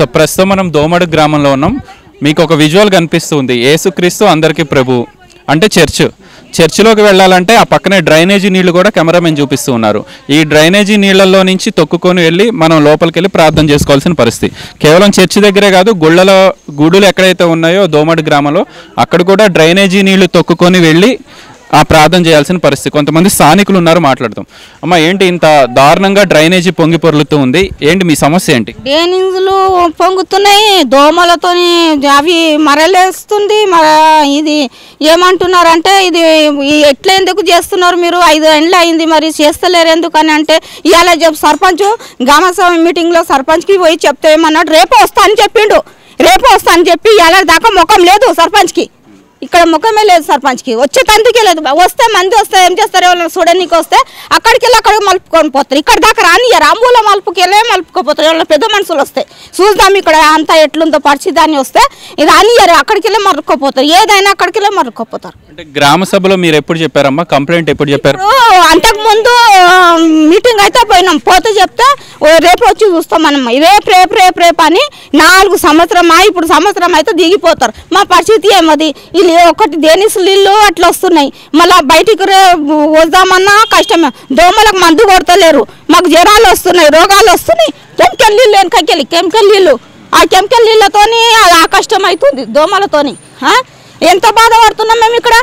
So ప్రస్తుతం మనం దోమడు గ్రామంలో ఉన్నాం మీకు ఒక విజువల్ కనిపిస్తుంది యేసుక్రీస్తు అందరికీ ప్రభు అంటే చర్చ్ చర్చిలోకి వెళ్ళాలంటే ఆ పక్కనే డ్రైనేజీ నీళ్లు కూడా కెమెరామెన్ చూపిస్తూ ఉన్నారు ఈ డ్రైనేజీ నీళ్ళల్లో నుంచి తొక్కుకొని వెళ్ళి మనం లోపలికి వెళ్ళి ప్రార్థన చేసుకోవాల్సిన పరిస్థితి కేవలం చర్చి దగ్గరే కాదు గుళ్ళలో గుడులు ఎక్కడైతే ఉన్నాయో దోమడి గ్రామంలో అక్కడ కూడా డ్రైనేజీ నీళ్లు తొక్కుకొని వెళ్ళి ఆ ప్రార్థన చేయాల్సిన పరిస్థితి కొంతమంది స్థానికులు ఉన్నారు మాట్లాడతాం అమ్మ ఏంటి ఇంత దారుణంగా డ్రైనేజీ పొంగి పొర్లుతూ ఉంది ఏంటి మీ సమస్య ఏంటి డేనింగ్స్లు పొంగుతున్నాయి దోమలతోని అవి మరలేస్తుంది మర ఇది ఏమంటున్నారంటే ఇది ఈ ఎట్లా ఎందుకు చేస్తున్నారు మీరు ఐదు ఎండ్లు అయింది మరి చేస్తలేరు ఎందుకు అని అంటే ఇవాళ చెప్పు సర్పంచ్ గ్రామసభ మీటింగ్లో సర్పంచ్కి పోయి చెప్తే ఏమన్నాడు రేపు వస్తా అని చెప్పిండు రేపు వస్తా అని చెప్పి ఇవాళ దాకా ముఖం లేదు సర్పంచ్కి ఇక్కడ ముఖమే లేదు సర్పంచ్కి వచ్చే తందుకే లేదు వస్తే మంది వస్తే ఏం చేస్తారు ఎవరైనా చూడడానికి వస్తే అక్కడికి వెళ్ళి అక్కడికి మలుపుకొని పోతారు ఇక్కడ దాకా రానియరు అంబూల మలుపుకి వెళ్ళే మలుపుకోపోతారు ఎవరైనా పెద్ద మనుషులు వస్తే చూద్దాం ఇక్కడ అంతా ఎట్లుందో పరిస్థితి అని వస్తే ఇది రానియరు అక్కడికి వెళ్ళి మరుక్కోపోతారు ఏదైనా అక్కడికి వెళ్ళి మరుక్కోపోతారు అంటే గ్రామ సభలో మీరు ఎప్పుడు చెప్పారమ్మా కంప్లైంట్ ఎప్పుడు చెప్పారు ఇప్పుడు అంతకు ముందు మీటింగ్ అయితే పోయినాం పోతే చెప్తే "ఓ, రేపు వచ్చి చూస్తాం మనం రేపు రేపు రేపు రేపు అని నాలుగు సంవత్సరమా ఇప్పుడు సంవత్సరం అయితే దిగిపోతారు మా పరిస్థితి ఏమది వీళ్ళు ఒకటి దేనిస్ నీళ్ళు అట్లా వస్తున్నాయి మళ్ళీ బయటికి రే- వద్దామన్నా కష్టమే దోమలకు మందు కొడతలేరు మాకు జ్వరాలు వస్తున్నాయి రోగాలు వస్తున్నాయి కెమికల్ నీళ్ళు వెనకకెళ్ళి కెమికల్ నీళ్ళు ఆ కెమికల్ నీళ్ళతోని అది ఆ కష్టం అవుతుంది దోమలతోని ఆ? ఎంత బాధపడుతున్నాం మేము ఇక్కడ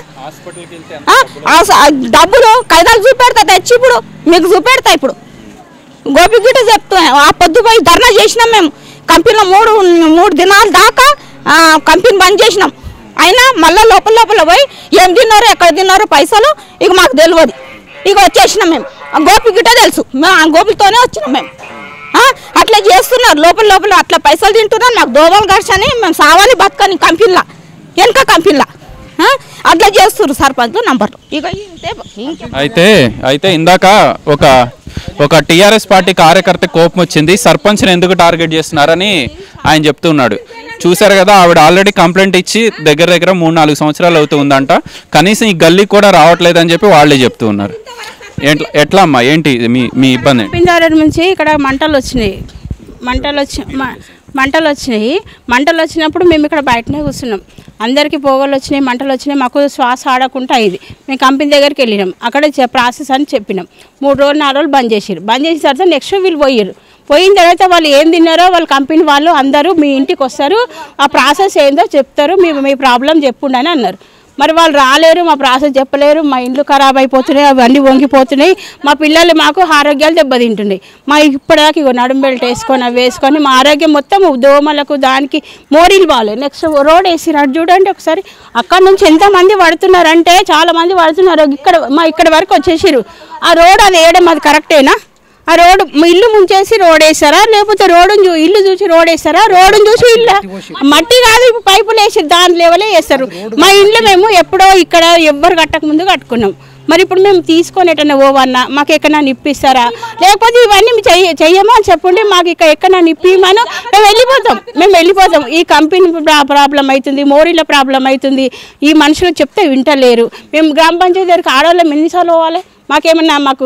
ఆ, ఆ స- ఆ డబ్బులు కైదాలు చూపెడతా తెచ్చి ఇప్పుడు మీకు చూపెడతా ఇప్పుడు గోపి గిట్ట చెప్తా ఆ పొద్దు పోయి ధర్నా చేసినాం మేము కంపెనీలో మూడు మూడు దినాల దాకా ఆ, కంపెనీ బంద్ చేసినాం అయినా మళ్ళీ లోపల లోపల పోయి ఏం తిన్నారో ఎక్కడ తిన్నారో పైసలు ఇక మాకు తెలియదు ఇక వచ్చేసినాం మేము ఆ గోపి గిట్ట తెలుసు మేము ఆ గోపితోనే వచ్చినాం మేము ఆ, అట్లా చేస్తున్నారు లోపల లోపల అట్లా పైసలు తింటున్నారు నాకు దోమలు గర్చని మేము సావాలి బతకని కంపెనీలా వెనక కంపెనీలా ఆ, అట్లా చేస్తున్నారు సర్పంచ్ నంబర్ ఇక ఇంతే ఇంకే అయితే అయితే ఇందాక ఒక ఒక టీఆర్ఎస్ పార్టీ కార్యకర్త కోపం వచ్చింది సర్పంచ్ని ఎందుకు టార్గెట్ చేస్తున్నారని ఆయన చెప్తున్నాడు చూశారు కదా ఆవిడ ఆల్రెడీ కంప్లైంట్ ఇచ్చి దగ్గర దగ్గర మూడు నాలుగు సంవత్సరాలు అవుతూ ఉందంట కనీసం ఈ గల్లీ కూడా రావట్లేదని చెప్పి వాళ్ళే చెప్తూ ఉన్నారు ఎట్లా ఎట్లా అమ్మా ఏంటి ఇది మీ మీ ఇబ్బంది ఏంటి? పిండారం నుంచి ఇక్కడ మంటలు వచ్చినాయి మంటలు వచ్చి మ- మంటలు వచ్చినాయి మంటలు వచ్చినప్పుడు మేము ఇక్కడ బయటనే కూర్చున్నాం అందరికీ పోగలు వచ్చినాయి మంటలు వచ్చినాయి మాకు శ్వాస ఆడకుండా అయింది మేము కంపెనీ దగ్గరికి వెళ్ళినాం అక్కడ చె- ప్రాసెస్ అని చెప్పినాం మూడు రోజులు నాలుగు రోజులు బంద్ చేసారు బంద్ చేసిన తర్వాత నెక్స్ట్ వీళ్ళు పోయారు పోయిన తర్వాత వాళ్ళు ఏం తిన్నారో వాళ్ళ కంపెనీ వాళ్ళు అందరూ మీ ఇంటికి వస్తారు ఆ ప్రాసెస్ ఏందో చెప్తారు మీ మీ ప్రాబ్లం చెప్పుండి అని అన్నారు మరి వాళ్ళు రాలేరు మా ప్రాసెస్ చెప్పలేరు మా ఇండ్లు ఖరాబ్ అయిపోతున్నాయి అవన్నీ వంగిపోతున్నాయి మా పిల్లలు మాకు ఆరోగ్యాలు దెబ్బతింటున్నాయి మా ఇప్పటిదాకా ఇగో నడుము బెల్ట్ వేసుకొని అవి వేసుకొని మా ఆరోగ్యం మొత్తం దోమలకు దానికి మోరీలు బాగాలేదు నెక్స్ట్ రోడ్ వేసిరు అటు చూడండి ఒకసారి అక్కడ నుంచి ఎంతమంది పడుతున్నారంటే చాలా మంది పడుతున్నారు ఇక్కడ మా ఇక్కడ వరకు వచ్చేసిరు ఆ రోడ్ అది వేయడం అది కరెక్టేనా ఆ రోడ్డు ఇల్లు ముంచేసి రోడ్ వేస్తారా లేకపోతే రోడ్డును చూ ఇల్లు చూసి రోడ్ వేస్తారా రోడ్డును చూసి ఇల్లు మట్టి కాదు ఇప్పుడు పైపులు వేసి దాని లెవెలే వేస్తారు మా ఇండ్లు మేము ఎప్పుడో ఇక్కడ ఎవ్వరు కట్టక ముందు కట్టుకున్నాం మరి ఇప్పుడు మేము తీసుకొని ఎటన్నా పోవన్నా మాకు ఎక్కడన్నా నిప్పిస్తారా లేకపోతే ఇవన్నీ మేము చెయ్య చెయ్యమో అని చెప్పండి మాకు ఇక్కడ ఎక్కడన్నా నిప్పిమనో మేము వెళ్ళిపోతాం మేము వెళ్ళిపోతాం ఈ కంపెనీ ప్రాబ్లం అవుతుంది మోరీల ప్రాబ్లం అవుతుంది ఈ మనుషులు చెప్తే వింటలేరు మేము గ్రామ పంచాయతీ దగ్గరికి ఆడవాళ్ళం ఎన్నిసార్లు పోవాలి మాకేమన్నా మాకు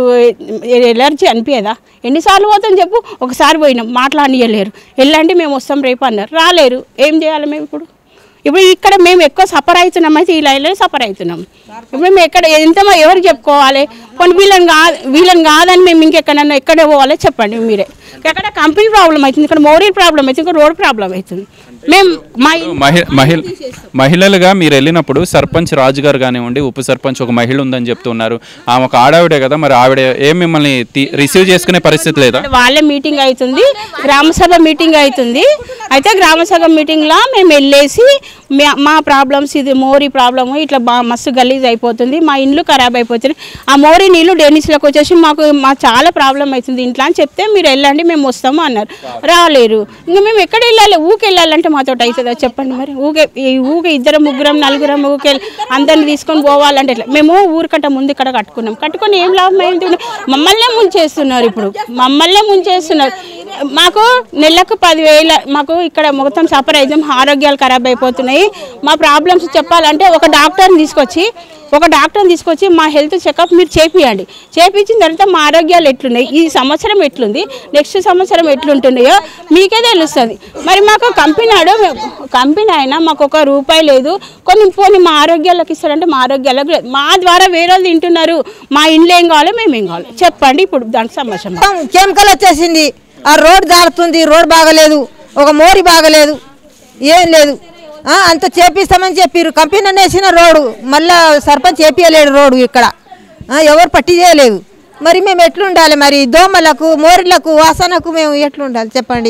ఎలర్జీ అనిపించదా ఎన్నిసార్లు పోతాం చెప్పు ఒకసారి పోయినాం మాట్లాడియలేరు వెళ్ళండి మేము వస్తాం రేపు అన్నారు రాలేరు ఏం చేయాలి మేము ఇప్పుడు ఇప్పుడు ఇక్కడ మేము ఎక్కువ సఫర్ అవుతున్నాం అయితే ఈ లైన్లో సఫర్ అవుతున్నాం ఇప్పుడు మేము ఎక్కడ ఎంత ఎవరికి చెప్పుకోవాలి కొన్ని వీళ్ళని కాదు వీళ్ళని కాదని మేము ఇంకెక్కడన్నా ఎక్కడ పోవాలి చెప్పండి మీరే ఎక్కడ కంపెనీ ప్రాబ్లం అవుతుంది ఇక్కడ మోరీ ప్రాబ్లం అవుతుంది ఇక్కడ రోడ్ ప్రాబ్లం అవుతుంది మేము మా మహి మహిళ మహిళలుగా మీరు వెళ్ళినప్పుడు సర్పంచ్ రాజు గారు కానివ్వండి ఉప సర్పంచ్ ఒక మహిళ ఉందని చెప్తున్నారు ఆమె ఒక ఆడావిడే కదా మరి ఆవిడ ఏం మిమ్మల్ని తీ- రిసీవ్ చేసుకునే పరిస్థితి లేదా వాళ్ళే మీటింగ్ అవుతుంది గ్రామసభ మీటింగ్ అవుతుంది అయితే గ్రామసభ మీటింగ్లో మేము వెళ్ళేసి మే- మా ప్రాబ్లమ్స్ ఇది మోరీ ప్రాబ్లమ్ ఇట్లా బా మస్తు గలీజ్ అయిపోతుంది మా ఇండ్లు ఖరాబ్ అయిపోతుంది ఆ మోరీ నీళ్ళు డెనిస్లోకి వచ్చేసి మాకు మా చాలా ప్రాబ్లం అవుతుంది ఇంట్లో అని చెప్తే మీరు వెళ్ళండి మేము వస్తాము అన్నారు రాలేరు ఇంకా మేము ఎక్కడ వెళ్ళాలి ఊకి వెళ్ళాలంటే మాతో అవుతుందో చెప్పండి మరి ఊకే ఈ ఊకే ఇద్దరు ముగ్గురం నలుగురం ఊకే అందరిని తీసుకొని పోవాలంటే ఎట్లా మేము ఊరికంటే ముందు ఇక్కడ కట్టుకున్నాం కట్టుకొని ఏం లాభం అయింది మమ్మల్నే ముంచేస్తున్నారు ఇప్పుడు మమ్మల్నే ముంచేస్తున్నారు మాకు నెలకు పదివేల మాకు ఇక్కడ మొత్తం సఫర్ అవుతాం ఆరోగ్యాలు ఖరాబ్ అయిపోతున్నాయి మా ప్రాబ్లమ్స్ చెప్పాలంటే ఒక డాక్టర్ని తీసుకొచ్చి ఒక డాక్టర్ని తీసుకొచ్చి మా హెల్త్ చెకప్ మీరు చేపియండి చేపించిన తర్వాత మా ఆరోగ్యాలు ఎట్లున్నాయి ఈ సంవత్సరం ఎట్లుంది నెక్స్ట్ సంవత్సరం ఎట్లుంటున్నాయో మీకే తెలుస్తుంది మరి మాకు కంపెనీ ఆడు కంపెనీ అయినా మాకు ఒక రూపాయి లేదు కొన్ని పోనీ మా ఆరోగ్యాలకు ఇస్తారంటే మా ఆరోగ్యాలకు లేదు మా ద్వారా వేరే వాళ్ళు తింటున్నారు మా ఇంట్లో ఏం కావాలో మేము ఏం కావాలి చెప్పండి ఇప్పుడు దానికి సమస్య మాకు. మొత్తం కెమికల్ వచ్చేసింది ఆ రోడ్ జారుతుంది రోడ్ బాగలేదు ఒక మోరి బాగలేదు ఏం లేదు ఆ, అంత చేపిస్తామని చెప్పారు కంపెనీ వేసిన రోడ్డు మళ్ళా సర్పంచ్ చేపియలేడు రోడ్డు ఇక్కడ ఆ, ఎవరు పట్టి చేయలేదు మరి మేము ఎట్లుండాలి మరి దోమలకు మోరిలకు వాసనకు మేము ఎట్లుండాలి చెప్పండి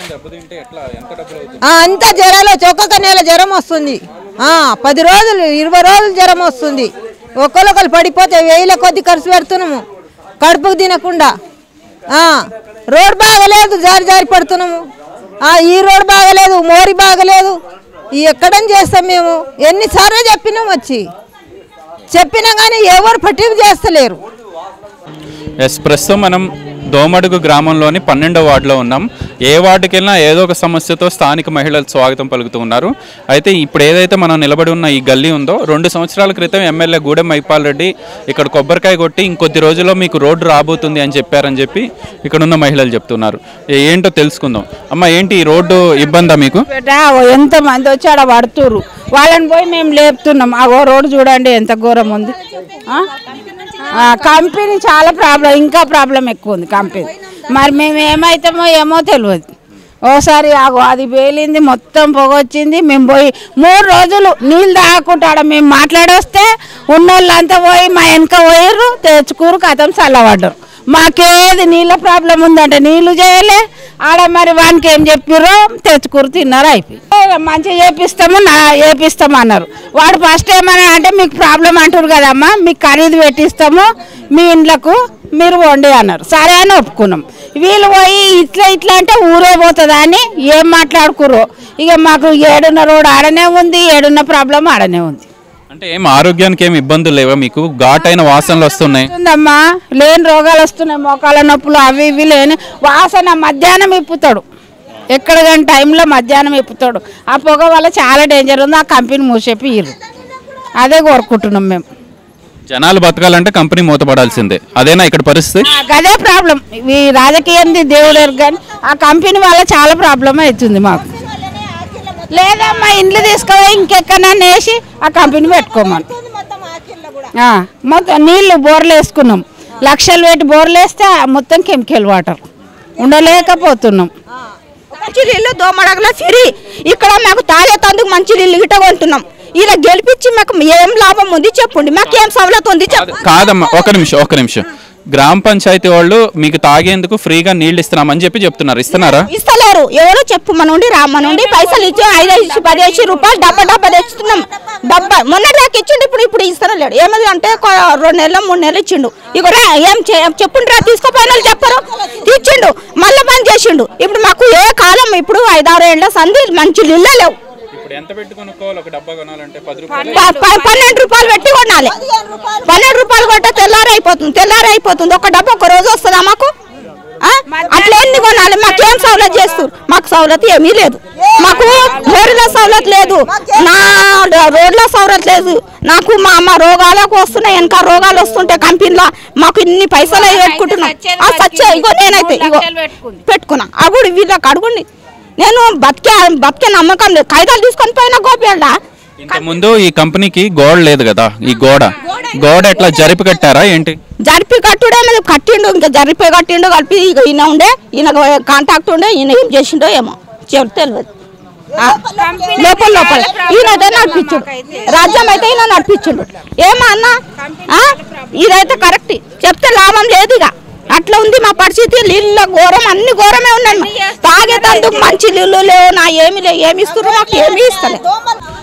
ఆ, అంతా జ్వరాలు వచ్చి ఒక్కొక్క నెల జ్వరం వస్తుంది ఆ, పది రోజులు ఇరవై రోజులు జ్వరం వస్తుంది ఒకరికొకరు పడిపోతే వేల కొద్ది ఖర్చు పెడుతున్నాము కడుపుకు తినకుండా ఆ, రోడ్ బాగలేదు జారి జారి పడుతున్నాము ఆ, ఈ రోడ్ బాగలేదు మోరి బాగలేదు ఈ ఎక్కడని చేస్తాం మేము ఎన్నిసార్లు చెప్పినాం వచ్చి చెప్పినా కానీ ఎవరు పట్టింపు చేస్తలేరు ఎస్ ప్రస్తుతం మనం దోమడుగు గ్రామంలోని పన్నెండో వార్డులో ఉన్నాం ఏ వార్డుకి వెళ్ళినా ఏదో ఒక సమస్యతో స్థానిక మహిళలు స్వాగతం పలుకుతూ ఉన్నారు అయితే ఇప్పుడు ఏదైతే మనం నిలబడి ఉన్న ఈ గల్లీ ఉందో రెండు సంవత్సరాల క్రితం ఎమ్మెల్యే గూడెం మైపాల్ రెడ్డి ఇక్కడ కొబ్బరికాయ కొట్టి ఇంకొద్ది రోజుల్లో మీకు రోడ్డు రాబోతుంది అని చెప్పారని చెప్పి ఇక్కడ ఉన్న మహిళలు చెప్తున్నారు ఏ- ఏంటో తెలుసుకుందాం అమ్మ ఏంటి ఈ రోడ్డు ఇబ్బందా మీకు బేటా ఎంత మంది వచ్చి ఆడ పడుతుర్రు వాళ్ళని పోయి మేము లేపుతున్నాం ఆ ఓ రోడ్డు చూడండి ఎంత ఘోరం ఉంది ఆ? ఆ, కంపెనీ చాలా ప్రాబ్లం ఇంకా ప్రాబ్లం ఎక్కువ ఉంది కంపెనీ మరి మేము ఏమవుతామో ఏమో తెలియదు ఓసారి ఆగో అది పేలింది మొత్తం పొగ వచ్చింది మేము పోయి మూడు రోజులు నీళ్ళు తాగకుండా ఆడ మేము మాట్లాడొస్తే ఉన్నోళ్ళంతా పోయి మా వెనక పోయారు తెచ్చుకూరు కథం చల్లబడ్డారు మాకేది నీళ్ళ ప్రాబ్లం ఉందంటే నీళ్లు చేయలే ఆడ మరి వానికి ఏం చెప్పారో తెచ్చుకూరు తిన్నారు అయిపోయి ఓ, మంచిగా చేపిస్తాము నా చేపిస్తాము అన్నారు వాడు ఫస్ట్ ఏమన్నా అంటే మీకు ప్రాబ్లం అంటారు కదమ్మా మీకు ఖరీదు పెట్టిస్తాము మీ ఇండ్లకు మీరు వండి అన్నారు సరే అని ఒప్పుకున్నాం వీళ్ళు పోయి ఇట్లా ఇట్లా అంటే ఊరే పోతుందా అని ఏం మాట్లాడుకుర్రో ఇక మాకు ఏడున్న రోడ్ ఆడనే ఉంది ఏడున్న ప్రాబ్లం ఆడనే ఉంది అంటే ఏం ఆరోగ్యానికి ఏం ఇబ్బందులు లేవా మీకు ఘాటైన వాసనలు వస్తున్నాయి వస్తుందమ్మా లేని రోగాలు వస్తున్నాయి మోకాల నొప్పులు అవి ఇవి లేని వాసన మధ్యాహ్నం ఇప్పుతాడు ఎక్కడ కానీ టైంలో మధ్యాహ్నం ఇప్పుతాడు ఆ పొగ వల్ల చాలా డేంజర్ ఉంది ఆ కంపెనీ మూసేపి ఇరు అదే కోరుకుంటున్నాం మేము జనాలు బతకాలంటే కంపెనీ మూతపడాల్సిందే అదేనా ఇక్కడ పరిస్థితి నాకు అదే ప్రాబ్లం ఈ రాజకీయంది దేవుడు ఎరుగు కానీ ఆ కంపెనీ వల్ల చాలా ప్రాబ్లం అవుతుంది మాకు లేదమ్మా ఇండ్లు తీసుకుపోయి ఇంకెక్కడన్నా వేసి ఆ కంపెనీ పెట్టుకోమని ఆ, మొత్తం నీళ్లు బోర్లు వేసుకున్నాం లక్షలు పెట్టి బోర్లు వేస్తే ఆ మొత్తం కెమికల్ వాటర్ ఉండలేకపోతున్నాం మంచి నీళ్ళు దోమడగల ఫ్రీ ఇక్కడ మాకు తాగేతందుకు మంచి నీళ్ళు గిట్ట కొంటున్నాం ఇలా గెలిపించి మాకు ఏం లాభం ఉంది చెప్పండి మాకు ఏం సవలత ఉంది చెప్పు కాదమ్మా ఒక నిమిషం ఒక నిమిషం గ్రామ పంచాయతీ వాళ్ళు మీకు తాగేందుకు ఫ్రీగా నీళ్ళు ఇస్తున్నామని చెప్పి చెప్తున్నారు ఇస్తున్నారా ఇస్తలేరు ఎవరో చెప్పు మన నుండి రా మన నుండి పైసలు ఇచ్చి ఐదు ఇచ్చి పదిహేసి రూపాయలు డబ్బా డబ్బా తెచ్చుతున్నాం డబ్బా మొన్న దాకా ఇచ్చిండు ఇప్పుడు ఇప్పుడు ఇస్తలేడు ఏమది అంటే ఒక రెండు నెలలు మూడు నెలలు ఇచ్చిండు ఇక రా ఏం చెప్పుండ్రు రా తీసుకోపోయిన వాళ్ళు చెప్పరు ఇచ్చిండు మళ్ళీ పని చేసిండు ఇప్పుడు మాకు ఏ కాలం ఇప్పుడు ఐదారు ఏళ్ళ సంధి మంచి నీళ్ళే లేవు ఇప్పుడు ఎంత పెట్టి కొనుక్కోవాలి ఒక డబ్బా కొనాలంటే పది ప- ప- పన్నెండు రూపాయలు పెట్టి కొనాలి పన్నెండు రూపాయలు కొట్టే తెల్లారి అయిపోతుంది తెల్లారి అయిపోతుంది ఒక డబ్బా ఒక రోజు వస్తుందా మాకు ఆ? అట్లా ఎన్ని కొనాలి మాకు ఏం సౌలత్ చేస్తారు మాకు సౌలత్ ఏమీ లేదు మాకు రోడ్ల సౌలత్ లేదు నా రోడ్ల సౌలత్ లేదు నాకు మా అమ్మ రోగాలకు వస్తున్నాయి వెనక రోగాలు వస్తుంటే కంపెనీలో మాకు ఇన్ని పైసలు అవి పెట్టుకుంటున్నాం ఆ సచ్చే ఇగో నేనైతే ఇగో పెట్టుకున్నా అగుడు వీళ్ళకి అడుగుండి నేను బతికే బతికే నమ్మకం లేదు కాగితాలు తీసుకొని పోయినా గోపియాడా ఇంత ముందు ఈ కంపెనీకి గోడ లేదు కదా ఈ గోడ గోడ ఎట్లా జరిపి కట్టారా ఏంటి జరిపి కట్టుడే మీద కట్టిండు ఇంకా జరిపి కట్టిండు కలిపి ఇక ఈయన ఉండే ఈయన కాంటాక్ట్ ఉండే ఈయన ఏం చేసిండో ఏమో చెప్తే తెలియదు ఆ, లోపల లోపల ఈయన అయితే నడిపించుడు రాజ్యం అయితే ఈయన నడిపించుడు ఏమా అన్న ఆ? ఇదైతే కరెక్ట్ చెప్తే లాభం లేదు ఇక అట్లా ఉంది మా పరిస్థితి నీళ్ళ ఘోరం అన్ని ఘోరమే ఉన్నాయి తాగేటందుకు మంచి నీళ్ళు లేవు నా ఏమి లేవు ఏమి ఇస్తున్నారు మాకు ఏమి ఇస్తలే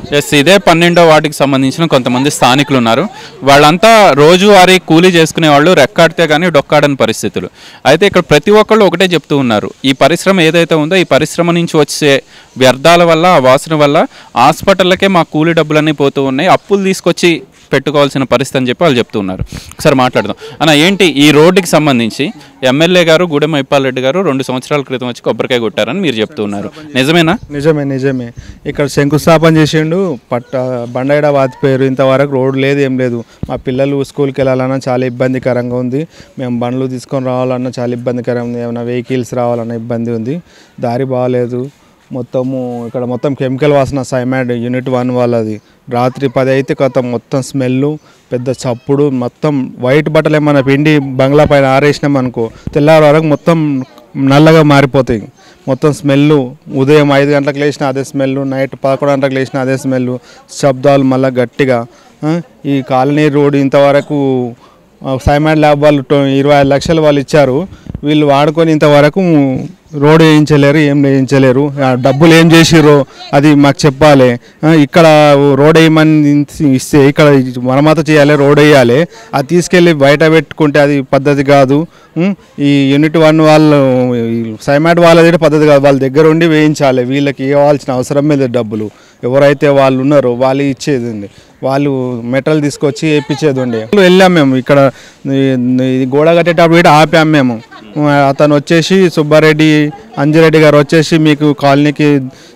ఎస్ ఇదే పన్నెండో వార్డుకి సంబంధించిన కొంతమంది స్థానికులు ఉన్నారు వాళ్ళంతా రోజువారీ కూలీ చేసుకునే వాళ్ళు రెక్కాడితే కానీ డొక్కాడని పరిస్థితులు అయితే ఇక్కడ ప్రతి ఒక్కళ్ళు ఒకటే చెప్తూ ఉన్నారు ఈ పరిశ్రమ ఏదైతే ఉందో ఈ పరిశ్రమ నుంచి వచ్చే వ్యర్థాల వల్ల ఆ వాసన వల్ల హాస్పిటల్లకే మా కూలీ డబ్బులన్నీ పోతూ ఉన్నాయి అప్పులు తీసుకొచ్చి పెట్టుకోవాల్సిన పరిస్థితి అని చెప్పి వాళ్ళు చెప్తూ ఉన్నారు ఒకసారి మాట్లాడదాం అన్న ఏంటి ఈ రోడ్డుకి సంబంధించి ఎమ్మెల్యే గారు గూడెం మైపాల్ రెడ్డి గారు రెండు సంవత్సరాల క్రితం వచ్చి కొబ్బరికాయ కొట్టారని మీరు చెప్తూ ఉన్నారు నిజమేనా నిజమే నిజమే ఇక్కడ శంకుస్థాపన చేసిండు పట్ట బండైడ వాతిపోయారు ఇంతవరకు రోడ్ లేదు ఏం లేదు మా పిల్లలు స్కూల్కి వెళ్ళాలన్నా చాలా ఇబ్బందికరంగా ఉంది మేము బండ్లు తీసుకొని రావాలన్నా చాలా ఇబ్బందికరంగా ఉంది ఏమైనా వెహికల్స్ రావాలన్నా ఇబ్బంది ఉంది దారి బాగాలేదు మొత్తము ఇక్కడ మొత్తం కెమికల్ వాసన సైమాడ్ యూనిట్ వన్ వాళ్ళది రాత్రి పది అయితే కొత్త మొత్తం స్మెల్ పెద్ద చప్పుడు మొత్తం వైట్ బట్టలు ఏమైనా పిండి బంగ్లా పైన ఆరేసినాం అనుకో తెల్లారి వరకు మొత్తం నల్లగా మారిపోతాయి మొత్తం స్మెల్ ఉదయం ఐదు గంటలకు లేచిన అదే స్మెల్ నైట్ పదకొండు గంటలకు లేచిన అదే స్మెల్ శబ్దాలు మళ్ళీ గట్టిగా ఆ, ఈ కాలనీ రోడ్ ఇంతవరకు సైమాడ్ ల్యాబ్ వాళ్ళు టో- ఇరవై ఐదు లక్షలు వాళ్ళు ఇచ్చారు వీళ్ళు వాడుకొని ఇంతవరకు రోడ్ వేయించలేరు ఏం వేయించలేరు ఆ డబ్బులు ఏం చేసిర్రో అది మాకు చెప్పాలి ఆ, ఇక్కడ రోడ్ వేయమని ఇస్తే ఇక్కడ మరమ్మత చేయాలి రోడ్ వేయాలి అది తీసుకెళ్ళి బయట పెట్టుకుంటే అది పద్ధతి కాదు ఉం? ఈ యూనిట్ వన్ వాళ్ళు ఈ సైమాట్ వాళ్ళది పద్ధతి కాదు వాళ్ళ దగ్గర ఉండి వేయించాలి వీళ్ళకి ఇవ్వాల్సిన అవసరం మీద డబ్బులు ఎవరైతే వాళ్ళు ఉన్నారో వాళ్ళు ఇచ్చేది ఉంది వాళ్ళు మెటల్ తీసుకొచ్చి వేయించేది ఉండే వెళ్ళాం మేము ఇక్కడ ఈ- ఇది గోడ కట్టేటప్పుడు కూడా ఆపాం మేము అతను వచ్చేసి సుబ్బారెడ్డి అంజిరెడ్డి గారు వచ్చేసి మీకు కాలనీకి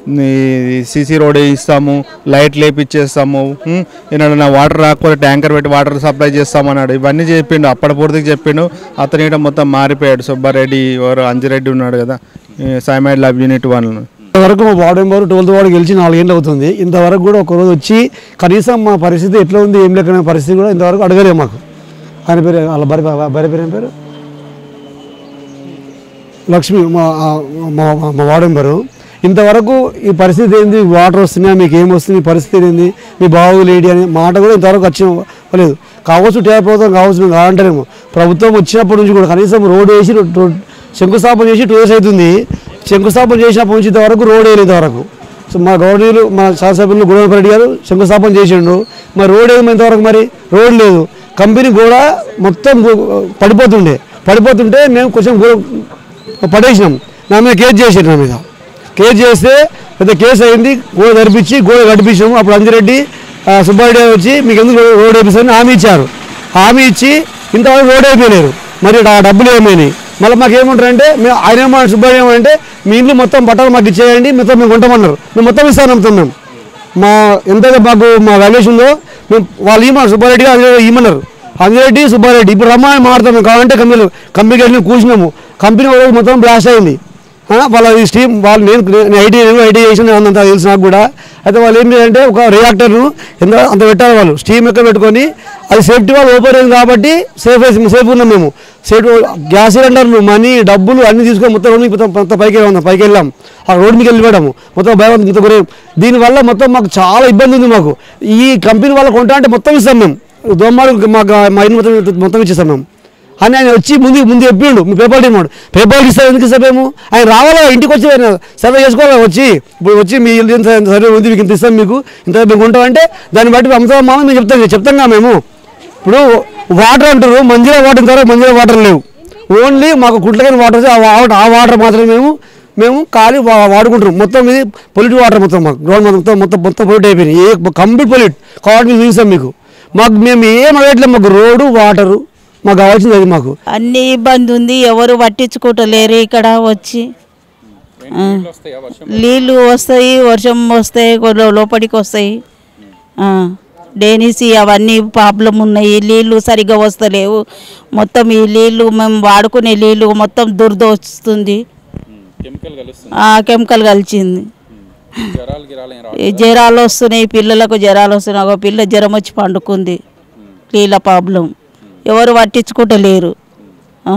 సీసీ రోడ్ ఇస్తాము లైట్ లేపిచ్చేస్తాము ఉం, ఏమన్నా వాటర్ రాకపోతే ట్యాంకర్ పెట్టి వాటర్ సప్లై చేస్తాము అన్నాడు ఇవన్నీ చెప్పిండు అప్పటి పూర్తికి చెప్పిండు అతను ఇక్కడ మొత్తం మారిపోయాడు సుబ్బారెడ్డి ఎవరు అంజిరెడ్డి ఉన్నాడు కదా సైమైడ్ ల్యాబ్ యూనిట్ వన్ ఇంతవరకు మా వార్డు మెంబర్ ట్వెల్త్ వార్డు గెలిచి నాలుగేళ్ళు అవుతుంది ఇంతవరకు కూడా ఒక రోజు వచ్చి కనీసం మా పరిస్థితి ఎట్లా ఉంది ఏం లేకనే పరిస్థితి కూడా ఇంతవరకు అడగలేదు మాకు ఆయన పేరు వాళ్ళ భార్య భార్య పేరు ఏం పేరు లక్ష్మి మా ఆ- మా మా- మా వార్డు మెంబరు ఇంతవరకు ఈ పరిస్థితి ఏంది వాటర్ వస్తున్నాయా మీకు ఏం వస్తుంది ఈ పరిస్థితి ఏంది మీ బావు లేడీ అని మాట కూడా ఇంతవరకు వచ్చి లేదు కావచ్చు ట్యాప్ అవుతాం కావచ్చు మేము కాదంటారేమో ప్రభుత్వం వచ్చినప్పటి నుంచి కూడా కనీసం రోడ్ వేసి రో- రో- శంకుస్థాపన చేసి టూ ఇయర్స్ అవుతుంది శంకుస్థాపన చేసినప్పటి నుంచి ఇంతవరకు రోడ్ వేయలేదు ఇంతవరకు సో మా గవర్నీలు మా శాసనసభ్యులు గోడవరెడ్డి గారు శంకుస్థాపన చేసిండు మరి రోడ్ ఏమి ఇంతవరకు మరి రోడ్ లేదు కంపెనీ కూడా మొత్తం గు- పడిపోతుండే పడిపోతుంటే మేము కొంచెం గు- పడేసినాం నా మీద కేసు చేసారు నా మీద కేసు చేస్తే పెద్ద కేసు అయింది గోడ నడిపించి గోడ కట్టించాము అప్పుడు అంజిరెడ్డి ఆ, సుబ్బారెడ్డి గారు వచ్చి మీకు ఎందుకు రో- రోడ్ వేపిస్తారని హామీ ఇచ్చారు హామీ ఇచ్చి ఇంతవరకు రోడ్ అయిపోయలేరు మరి ఆ డబ్బులు ఏమైనాయి మళ్ళీ మాకు ఏమంటారంటే మేము ఆయన ఏమో సుబ్బారెడ్డి ఏమంటే మీ ఇంట్లో మొత్తం బట్టలు మాకు ఇచ్చేయండి మొత్తం మేము కొంటామన్నారు మేము మొత్తం ఇస్తాను నమ్ముతాం మేము మా ఎంతైతే మాకు మా వాల్యుయేషన్ ఉందో మేము వాళ్ళు ఇమ్మన్నారు సుబ్బారెడ్డి గారు అందులో ఇమ్మన్నారు అంజిరెడ్డి సుబ్బారెడ్డి ఇప్పుడు రమ్మని మాట్లాడతాం మేము కావాలంటే కంపెనీలు కంపెనీకి వెళ్ళి కూర్చున్నాము కంపెనీ ఒకరోజు మొత్తం బ్లాస్ట్ అయింది ఆ, వాళ్ళ ఈ స్టీమ్ వాళ్ళు నేను నేను ఐటీ నేను ఐటీ చేసిన అంత తెలుసు నాకు కూడా అయితే వాళ్ళు ఏం చేయాలంటే ఒక రియాక్టర్ను ఎంత అంత పెట్టాలి వాళ్ళు స్టీమ్ ఎక్కడ పెట్టుకొని అది సేఫ్టీ వాళ్ళు ఓపెన్ అయింది కాబట్టి సేఫ్ సేఫ్ ఉన్నాం మేము సేఫ్ గ్యాస్ సిలిండర్లు మనీ డబ్బులు అన్ని తీసుకొని మొత్తం రోడ్డు మీద మొత్తం మొత్తం పైకి వెళ్ళాం పైకి వెళ్ళాం ఆ రోడ్డు మీకు వెళ్ళిపోవడము మొత్తం భయం ఇంత గురే దీనివల్ల మొత్తం మాకు చాలా ఇబ్బంది ఉంది మాకు ఈ కంపెనీ వాళ్ళ కొంటా అంటే మొత్తం ఇస్తాం మేము దోమాడు మాకు మా ఇల్లు మొత్తం మొత్తం ఇచ్చేస్తాం మేము అని ఆయన వచ్చి ముందు ముందు చెప్పిండు మీ పేపర్ ఇవ్వడు పేపర్ ఇస్తాం ఎందుకు ఇస్తాం మేము ఆయన రావాలా ఇంటికి వచ్చి ఆయన సర్వే చేసుకోవాలి వచ్చి ఇప్పుడు వచ్చి మీ ఇల్లు ఇంత ఇంత సర్వే ఉంది మీకు ఇంత ఇస్తాం మీకు ఇంత మేము ఉంటామంటే దాన్ని బట్టి అమ్ముతాం మామ మేము చెప్తాం చెప్తాంగా మేము ఇప్పుడు వాటర్ అంటారు మంచిగా వాటర్ ఇంతవరకు మంచిగా వాటర్ లేవు ఓన్లీ మాకు కుట్లకైన వాటర్ వస్తే ఆ వాటర్ ఆ వాటర్ మాత్రమే మేము మేము ఖాళీ వా- వాడుకుంటాం మొత్తం ఇది పొల్యూట్ వాటర్ మొత్తం మాకు గ్రౌండ్ మొత్తం మొత్తం మొత్తం పొల్యూట్ అయిపోయినాయి ఏ కంప్లీట్ పొల్యూట్ కాబట్టి మేము చూసాం మీకు మాకు మేము ఏం అడగట్లేదు మాకు రోడ్డు వాటరు మాకు కావాల్సింది అది మాకు అన్ని ఇబ్బంది ఉంది ఎవరు పట్టించుకుంటలేరు ఇక్కడ వచ్చి ఆ. నీళ్ళు వస్తాయి వర్షం వస్తాయి కొన్ని లోపలికి వస్తాయి ఆ. డేనిసి అవన్నీ ప్రాబ్లం ఉన్నాయి నీళ్ళు సరిగ్గా వస్తలేవు మొత్తం ఈ నీళ్ళు మేము వాడుకునే నీళ్ళు మొత్తం దురద వస్తుంది కెమికల్ కలుస్తుంది ఆ, కెమికల్ కలిసింది జ్వరాలు గిరాలు ఏం రావు. ఈ జ్వరాలు వస్తున్నాయి పిల్లలకు జ్వరాలు వస్తున్నాయి ఒక పిల్ల జ్వరం వచ్చి పండుకుంది నీళ్ళ ప్రాబ్లం ఎవరు పట్టించుకుంటలేరు ఆ.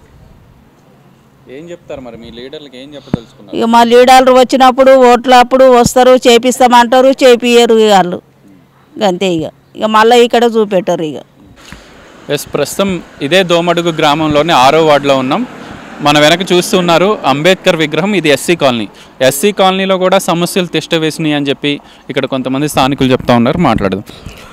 ఏం చెప్తారు మరి మీ లీడర్లకు ఏం చెప్పదలుచుకున్నారు ఇక మా లీడర్లు వచ్చినప్పుడు ఓట్లప్పుడు వస్తారు చేపిస్తామంటారు చేపియరు ఇక వాళ్ళు ఇక అంతే ఇక ఇక మళ్ళీ ఇక్కడ చూపెట్టరు ఇక ఎస్ ప్రస్తుతం ఇదే దోమడుగు గ్రామంలోని ఆరో వార్డులో ఉన్నాం మన వెనక చూస్తున్నారు అంబేద్కర్ విగ్రహం ఇది ఎస్సీ కాలనీ ఎస్సీ కాలనీలో కూడా సమస్యలు తిష్ట వేసినాయి అని చెప్పి ఇక్కడ కొంతమంది స్థానికులు చెప్తా ఉన్నారు మాట్లాడదాం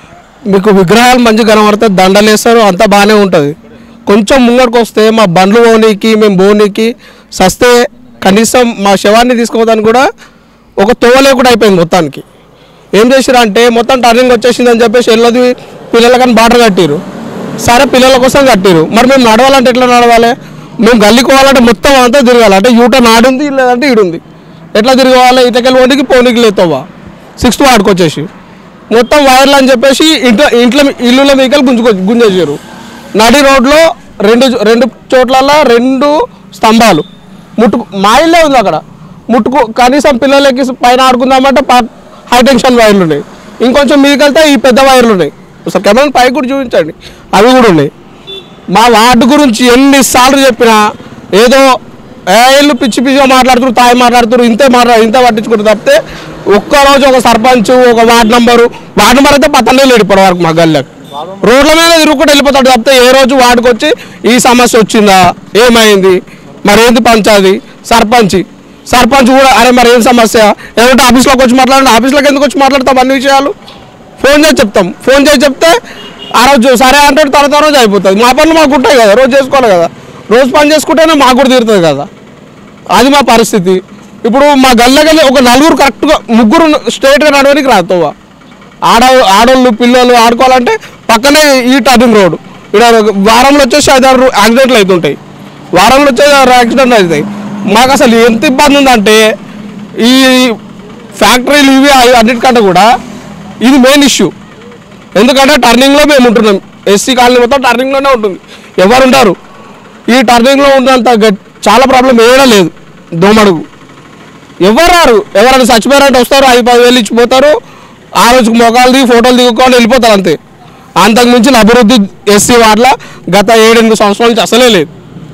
మీకు విగ్రహాలు మంచిగా కనబడతాయి దండలు వేస్తారు అంతా బాగానే ఉంటుంది కొంచెం ముంగడికి వస్తే మా బండ్లు పోనీకి మేము పోనీకి సస్తే కనీసం మా శవాన్ని తీసుకోవడానికి కూడా ఒక తోవ లేకుండా అయిపోయింది మొత్తానికి ఏం చేసిరు అంటే మొత్తం టర్నింగ్ వచ్చేసింది అని చెప్పేసి వెళ్ళదు పిల్లలకని బార్డర్ కట్టిరు సరే పిల్లల కోసం కట్టిరు మరి మేము నడవాలంటే ఎట్లా నడవాలి మేము గల్లికోవాలంటే మొత్తం అంతా తిరగాలి అంటే యూటర్న్ ఆడుంది లేదంటే ఈడుంది ఎట్లా తిరగాలి ఇటకెళ్ళి వండికి పోనీకి లేతోవా సిక్స్త్ వార్డ్కి వచ్చేసి మొత్తం వైర్లు అని చెప్పేసి ఇంట్లో ఇంట్లో ఇల్లుల మీకలు గుంజుకో గుంజేసారు నడి రోడ్లో రెండు రెండు చోట్ల రెండు స్తంభాలు ముట్టుకు మా ఇల్లే ఉంది అక్కడ ముట్టుకు కనీసం పిల్లలకి పైన ఆడుకుందామంటే పా- హై టెన్షన్ వైర్లు ఉన్నాయి ఇంకొంచెం మీకెళ్తే ఈ పెద్ద వైర్లు ఉన్నాయి ఒకసారి కెమెరా పైకి కూడా చూపించండి అవి కూడా ఉన్నాయి మా వార్డు గురించి ఎన్నిసార్లు చెప్పినా ఏదో ఏళ్ళు పిచ్చి పిచ్చిగా మాట్లాడుతున్నారు తాయి మాట్లాడుతున్నారు ఇంతే మాట్లా ఇంతే పట్టించుకుంటారు తప్పితే ఒక్కరోజు ఒక సర్పంచ్ ఒక వార్డు నంబరు వార్డు నెంబర్ అయితే పతండే లేడు ఇప్పటి వరకు మా గల్లకి రోడ్ల మీద తిరుగుకుంటూ వెళ్ళిపోతాడు తప్పితే ఏ రోజు వార్డుకి వచ్చి ఈ సమస్య వచ్చిందా ఏమైంది మరి ఏంది పంచాది సర్పంచ్ సర్పంచ్ కూడా అరే మరి ఏం సమస్య ఏమంటే ఆఫీస్లోకి వచ్చి మాట్లాడండి ఆఫీస్లోకి ఎందుకు వచ్చి మాట్లాడతాం అన్ని విషయాలు ఫోన్ చేసి చెప్తాం ఫోన్ చేసి చెప్తే ఆ రోజు సరే అంటాడు తర్వాత రోజు అయిపోతుంది మా పనులు మాకు ఉంటాయి కదా రోజు చేసుకోవాలి కదా రోజు పని చేసుకుంటేనే మాకు కూడా తీరుతుంది కదా అది మా పరిస్థితి ఇప్పుడు మా గల్లగల్లి ఒక నలుగురు కరెక్ట్గా ముగ్గురు స్ట్రైట్గా నడవడానికి రాతోవ ఆడ ఆడోళ్ళు పిల్లలు ఆడుకోవాలంటే పక్కనే ఈ టర్నింగ్ రోడ్ ఇక్కడ వారంలో వచ్చేసి ఐదారు యాక్సిడెంట్లు అవుతుంటాయి వారంలో వచ్చేసి ఆరు యాక్సిడెంట్లు అవుతాయి మాకు అసలు ఎంత ఇబ్బంది ఉందంటే ఈ ఫ్యాక్టరీలు ఇవి అవి అన్నిటికంటే కూడా ఇది మెయిన్ ఇష్యూ ఎందుకంటే టర్నింగ్లో మేము ఉంటున్నాం ఎస్సీ కాలనీ మొత్తం టర్నింగ్లోనే ఉంటుంది ఎవరు ఉంటారు ఈ టర్నింగ్లో ఉన్నంత గట్- చాలా ప్రాబ్లం ఏడా లేదు దోమడుగు ఎవరు రారు ఎవరైనా చచ్చిపోయారంటే వస్తారు ఐదు పది వేలు ఇచ్చిపోతారు ఆ రోజుకి మొఖాలు దిగి ఫోటోలు దిగుకొని వెళ్ళిపోతారు అంతే అంతకు మించిన అభివృద్ధి ఎస్సీ వార్ల గత ఏడెనిమిది సంవత్సరాల నుంచి అసలే లేదు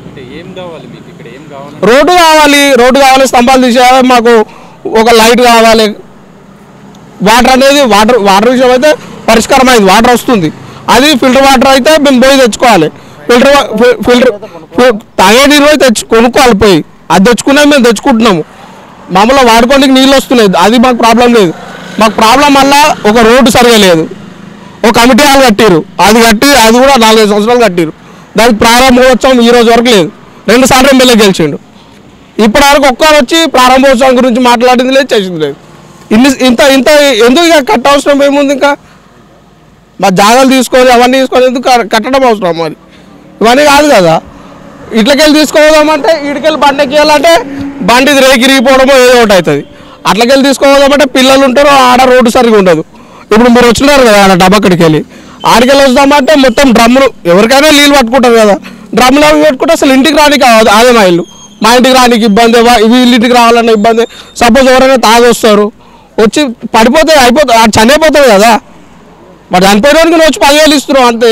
రోడ్డు కావాలి రోడ్డు కావాలి స్తంభాలు తీసేయాలి మాకు ఒక లైట్ కావాలి వాటర్ అనేది వాటర్ వాటర్ విషయం అయితే పరిష్కారం అయింది వాటర్ వస్తుంది అది ఫిల్టర్ వాటర్ అయితే మేము పోయి తెచ్చుకోవాలి ఫిల్టర్ వా- ఫి- ఫిల్టర్ ఫి- తాగే నీరు పోయి తెచ్చు కొనుక్కోవాలి పోయి అది తెచ్చుకున్నది మేము తెచ్చుకుంటున్నాము మామూలుగా వాడుకోవడానికి నీళ్ళు వస్తున్నాయి అది మాకు ప్రాబ్లం లేదు మాకు ప్రాబ్లం వల్ల ఒక రోడ్డు సరిగా లేదు ఒక కమిటీ హాల్ కట్టిరు అది కట్టి అది కూడా నాలుగైదు సంవత్సరాలు కట్టిరు దానికి ప్రారంభోత్సవం ఈ రోజు వరకు లేదు రెండు సార్లు ఎమ్మెల్యే గెలిచిండు ఇప్పటి వరకు ఒక్కరు వచ్చి ప్రారంభోత్సవం గురించి మాట్లాడింది లేదు చేసింది లేదు ఇన్ని ఇంత ఇంత ఎందుకు ఇక కట్ట అవసరం ఏముంది ఇంకా మా జాగాలు తీసుకొని అవన్నీ తీసుకొని ఎందుకు క- కట్టడం అవసరం మరి ఇవన్నీ కాదు కదా ఇట్లకెళ్ళి తీసుకోదామంటే ఇటుకెళ్ళి బండి ఎక్కియాలంటే బండి రేకి ఇరిగిపోవడమో ఏదో ఒకటి అవుతుంది అట్లకెళ్ళి తీసుకోదామంటే పిల్లలు ఉంటారు ఆడ రోడ్డు సరిగా ఉండదు ఇప్పుడు మీరు వచ్చినారు కదా ఆడ డబ్బక్కడికి వెళ్ళి ఆడికెళ్ళి వస్తామంటే మొత్తం డ్రమ్ములు ఎవరికైనా నీళ్ళు పట్టుకుంటారు కదా డ్రమ్ములు అవి పెట్టుకుంటే అసలు ఇంటికి రానికి అవ్వదు అదే మా ఇల్లు మా ఇంటికి రానికి ఇబ్బంది వా- వీళ్ళ ఇంటికి రావాలన్న ఇబ్బంది సపోజ్ ఎవరైనా తాగొస్తారు వచ్చి పడిపోతే అయిపోతుంది ఆడ చనిపోతుంది కదా మరి చనిపోయినోడికి నువ్వు వచ్చి పదివేలు ఇస్తున్నావు అంతే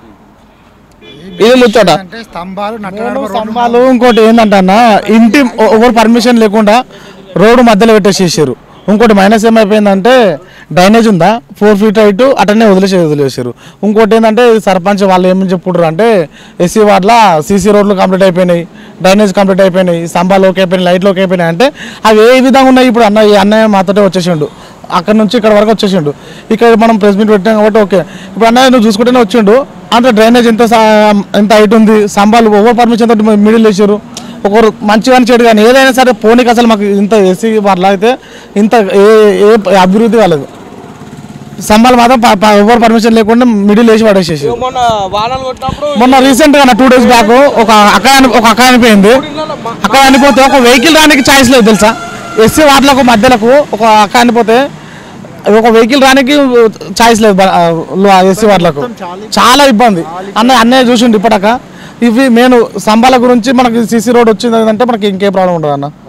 ఇది ముచ్చట స్తంభాలు ఇంకోటి ఏంటంటే అన్న ఇంటి ఎవరు పర్మిషన్ లేకుండా రోడ్డు మధ్యలో పెట్టేసేసారు ఇంకోటి మైనస్ ఏమైపోయిందంటే డ్రైనేజ్ ఉందా ఫోర్ ఫీట్ హైట్ అటనే వదిలేసి వదిలేసారు ఇంకోటి ఏంటంటే సర్పంచ్ వాళ్ళు ఏమని చెప్పుకుంటారు అంటే ఎస్సీ వార్డులో సీసీ రోడ్లు కంప్లీట్ అయిపోయినాయి డ్రైనేజ్ కంప్లీట్ అయిపోయినాయి స్తంభాలు ఓకే అయిపోయినాయి లైట్లు ఓకే అయిపోయినాయి అంటే అవి ఏ విధంగా ఉన్నాయి ఇప్పుడు అన్న ఈ అన్నయ్య మాతోటే వచ్చేసిండు అక్కడ నుంచి ఇక్కడ వరకు వచ్చేసిండు ఇక్కడ మనం ప్రెస్ మీట్ పెట్టాం కాబట్టి ఓకే ఇప్పుడు అన్నయ్య నువ్వు చూసుకుంటేనే వచ్చిండు అంత డ్రైనేజ్ ఎంత సా- ఎంత హైట్ ఉంది స్తంభాలు ఓవర్ పర్మిషన్ తోటి మిడిల్ వేసారు ఒకరు మంచి కానీ చెడు కానీ ఏదైనా సరే పోనీకి అసలు మాకు ఇంత ఏసీ వాళ్ళ అయితే ఇంత ఏ ఏ అభివృద్ధి కాలేదు స్తంభాలు మాత్రం ఓవర్ పర్మిషన్ లేకుండా మిడిల్ వేసి పడేసేసి మొన్న వానలు కొట్టినప్పుడు మొన్న రీసెంట్ గా టూ డేస్ బ్యాక్ ఒక అక్క చని- ఒక అక్క చనిపోయింది అక్క చనిపోతే ఒక వెహికల్ రానికి ఛాయిస్ లేదు తెలుసా ఎస్సీ వార్డులకు మధ్యలకు ఒక అక్క చనిపోతే ఒక వెహికల్ రానికి ఛాయిస్ లేదు ఎస్సీ వార్డులకు చాలా ఇబ్బంది అన్న అన్నయ్య చూసిండు ఇప్పటిక ఇవి నేను స్తంభాల గురించి మనకి సీసీ రోడ్ వచ్చింది అంటే మనకి ఇంకే ప్రాబ్లం ఉండదు అన్న